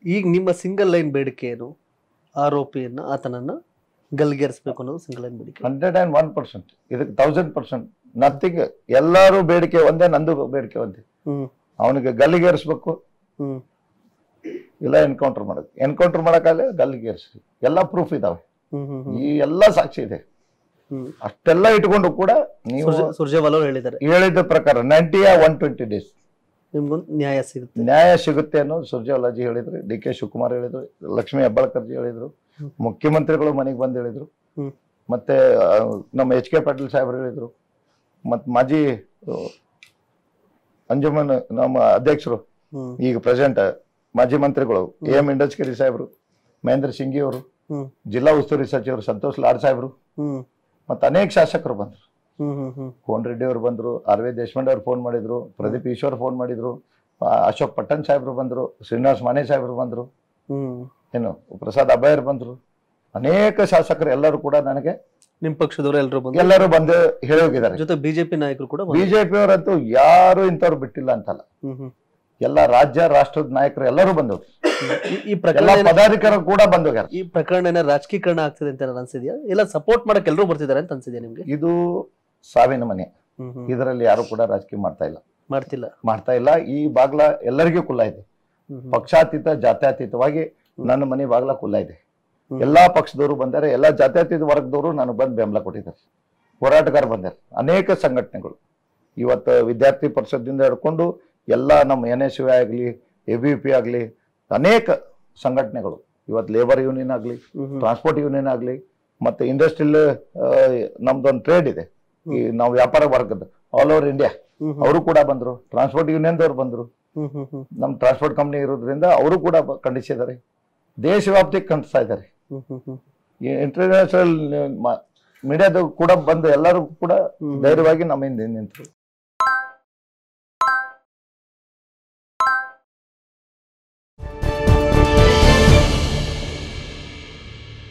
ಈಗ ನಿಮ್ಮ single line ಬೇಡಿಕೆ ಏನು ಆರೋಪಿಯನ್ನ ಆತನನ್ನ ಗಲ್ಗೇರಿಸಬೇಕು ಅನ್ನೋದು ಸಿಂಗಲ್ ಲೈನ್ ಬೇಡಿಕೆ ಹಂಡ್ರೆಡ್ ಅಂಡ್ ಒನ್ ಪರ್ಸೆಂಟ್ ಇದಕ್ಕೆ ತೌಸಂಡ್ ಪರ್ಸೆಂಟ್ ನಥಿಂಗ್ ಎಲ್ಲರೂ ಬೇಡಿಕೆ ಒಂದೇ ನಂದು ಬೇಡಿಕೆ ಒಂದೇ ಹ್ಮ್ ಅವನಿಗೆ ಗಲ್ಲಿಗೇರಿಸ್ಬೇಕು ಹ್ಮ್ ಇಲ್ಲ ಎನ್ಕೌಂಟರ್ ಮಾಡೋದು ಎನ್ಕೌಂಟರ್ ಮಾಡೋಕ್ಕಾಗಲ್ಲ ಗಲ್ಲಿಗೇರಿಸಿ ಎಲ್ಲ ಪ್ರೂಫ್ ಇದಾವೆ ಹ್ಮ್ ಹ್ಮ್ ಹ್ಮ್ ಈ ಎಲ್ಲ ಸಾಕ್ಷಿ ಇದೆ ಹ್ಮ್ ಅಷ್ಟೆಲ್ಲ ಇಟ್ಕೊಂಡು ಕೂಡ ನೀವು ಸುರ್ಜೆ- ಸುರ್ಜೇವಾಲ ಅವ್ರು ಹೇಳಿದ್ದಾರೆ ಹೇಳಿದ ಪ್ರಕಾರ ನೈಂಟಿಯ ಒನ್ ಟ್ವೆಂಟಿ ಡೇಸ್ ನಿಮ್ಗೊಂದು ನ್ಯಾಯ ಸಿಗುತ್ತೆ ನ್ಯಾಯ ಸಿಗುತ್ತೆ ಅನ್ನೋ ಸುರ್ಜೇವಾಲಾಜಿ ಹೇಳಿದ್ರು ಡಿ ಕೆ ಶಿವಕುಮಾರ್ ಹೇಳಿದ್ರು ಲಕ್ಷ್ಮೀ ಹೆಬ್ಬಾಳ್ಕರ್ಜಿ ಹೇಳಿದ್ರು ಹ್ಮ್. ಮುಖ್ಯಮಂತ್ರಿಗಳು ಮನೆಗೆ ಬಂದು ಹೇಳಿದ್ರು ಹ್ಮ್. ಮತ್ತೆ ಆ, ನಮ್ಮ ಎಚ್ ಕೆ ಪಾಟೀಲ್ ಸಾಹೇಬರು ಹೇಳಿದ್ರು ಮತ್ತು ಮಾಜಿ ಆ, ಅಂಜುಮನ್ ನಮ್ಮ ಅಧ್ಯಕ್ಷರು ಹ್ಮ್ ಈಗ ಪ್ರೆಸೆಂಟ್ ಮಾಜಿ ಮಂತ್ರಿಗಳು ಎ ಎಂ ಇಂಡಸ್ಕರಿ ಸಾಹೇಬರು ಮಹೇಂದ್ರ ಸಿಂಗಿ ಅವರು ಹ್ಮ್ ಜಿಲ್ಲಾ ಉಸ್ತುವಾರಿ ಸಚಿವರು ಸಂತೋಷ್ ಲಾಡ್ ಸಾಹೇಬರು ಹ್ಮ್ ಮತ್ತು ಅನೇಕ ಶಾಸಕರು ಬಂದರು ಹ್ಮ್ ಹ್ಮ್ ಹ್ಮ್ ಕೋನ್ ರೆಡ್ಡಿ ಅವರು ಬಂದರು ಆರ್ ವಿ ದೇಶಪಾಂಡೆ ಅವ್ರು ಫೋನ್ ಮಾಡಿದ್ರು ಪ್ರದೀಪ್ ಈಶ್ವರ್ ಫೋನ್ ಮಾಡಿದ್ರು ಆ, ಅಶೋಕ್ ಪಟ್ಟಣ್ ಸಾಹೇಬರು ಬಂದರು ಶ್ರೀನಿವಾಸ್ ಮಾನೆ ಸಾಹೇಬರು ಬಂದರು ಹ್ಮ್ ಏನು ಪ್ರಸಾದ್ ಅಭಯರ್ ಬಂದರು ಅನೇಕ ಶಾಸಕರು ಎಲ್ಲರೂ ಕೂಡ ನನಗೆ ನಿಮ್ ಪಕ್ಷದವರು ಎಲ್ಲರೂ ಬಂದು ಎಲ್ಲರೂ ಬಂದು ಹೇಳಿ ಹೋಗಿದ್ದಾರೆ ಜೊತೆ ಬಿಜೆಪಿ ನಾಯಕರು ಕೂಡ ಬಂದ್ರು. ಬಿಜೆಪಿ ಅವರಂತೂ ಯಾರು ಇಂಥವ್ರು ಬಿಟ್ಟಿಲ್ಲ ಅಂತಲ್ಲ ಹ್ಮ್ ಹ್ಮ್ ಎಲ್ಲ ರಾಜ್ಯ ರಾಷ್ಟ್ರದ ನಾಯಕರು ಎಲ್ಲರೂ ಬಂದವರು ಈ- ಈ ಎಲ್ಲ ಪ್ರಕರಣ ಏನ- ಪದಾಧಿಕಾರಿಗಳು ಕೂಡ ಬಂದೋಗ್ಯಾರ ಈ ಪ್ರಕರಣ ಏನಾರ ರಾಜಕೀಕರಣ ಆಗ್ತದೆ ಅಂತ ಏನಾರ ಅನ್ಸಿದ್ಯಾ ಇಲ್ಲ ಸಪೋರ್ಟ್ ಮಾಡಕ್ ಎಲ್ಲರೂ ಬರ್ತಿದ್ದಾರೆ ಅಂತ ಅನ್ಸಿದ್ಯಾ ನಿಮ್ಗೆ ಇದು ಸಾವಿನ ಮನೆ ಹ್ಮ್ ಹ್ಮ್ ಇದರಲ್ಲಿ ಯಾರು ಕೂಡ ರಾಜಕೀಯ ಮಾಡ್ತಾ ಇಲ್ಲ ಮಾಡ್ತಿಲ್ಲ ಮಾಡ್ತಾ ಇಲ್ಲ ಈ ಬಾಗ್ಲ ಎಲ್ಲರಿಗೂ ಕುಲ್ಲ ಇದೆ ಹ್ಮ್ ಹ್ಮ್. ಪಕ್ಷಾತೀತ ಜಾತ್ಯತೀತವಾಗಿ ನನ್ನ ಮನೆ ಬಾಗ್ಲ ಕುಲ್ಲ ಇದೆ ಹ್ಮ್. ಎಲ್ಲಾ ಪಕ್ಷದವರು ಬಂದಾರೆ ಎಲ್ಲಾ ಜಾತ್ಯತೀತ ವರ್ಗದವರು ನನಗೆ ಬಂದು ಬೆಂಬಲ ಕೊಟ್ಟಿದ್ದಾರೆ ಹೋರಾಟಗಾರ ಬಂದಾರೆ ಅನೇಕ ಸಂಘಟನೆಗಳು ಇವತ್ತು ವಿದ್ಯಾರ್ಥಿ ಪರಿಷತ್ದಿಂದ ಹಿಡ್ಕೊಂಡು ಎಲ್ಲ ನಮ್ಮ ಎನ್ ಎಸ್ ಯು ಆಗಲಿ ಎ ಬಿ ಪಿ ಆಗಲಿ ಅನೇಕ ಸಂಘಟನೆಗಳು ಇವತ್ತು ಲೇಬರ್ ಯೂನಿಯನ್ ಆಗಲಿ ಹ್ಮ್ ಹ್ಮ್. ಟ್ರಾನ್ಸ್ಪೋರ್ಟ್ ಯೂನಿಯನ್ ಆಗಲಿ ಮತ್ತೆ ಇಂಡಸ್ಟ್ರಿಯಲ್ ನಮ್ದೊಂದು ಟ್ರೇಡ್ ಇದೆ ಈ ನಾವು ವ್ಯಾಪಾರ ವರ್ಗದ ಆಲ್ ಓವರ್ ಇಂಡಿಯಾ ಹ್ಮ್ ಹ್ಮ್. ಅವರು ಕೂಡ ಬಂದರು ಟ್ರಾನ್ಸ್ಪೋರ್ಟ್ ಯೂನಿಯನ್ದವ್ರು ಬಂದರು ಹ್ಮ್ ಹ್ಮ್ ಹ್ಮ್. ನಮ್ಮ ಟ್ರಾನ್ಸ್ಪೋರ್ಟ್ ಕಂಪ್ನಿ ಇರೋದ್ರಿಂದ ಅವರು ಕೂಡ ಬ- ಖಂಡಿಸಿದ್ದಾರೆ ದೇಶವ್ಯಾಪ್ತಿ ಖಂಡಿಸ್ತಾ ಇದ್ದಾರೆ ಹ್ಮ್ ಹ್ಮ್ ಹ್ಮ್. ಈ ಇಂಟರ್ನ್ಯಾಷನಲ್ ಮೀಡಿಯಾದ ಕೂಡ ಬಂದು ಎಲ್ಲರೂ ಕೂಡ ಹ್ಮ್. ಧೈರ್ಯವಾಗಿ ನಮ್ಮ ಹಿಂದೆ ನಿಂತರು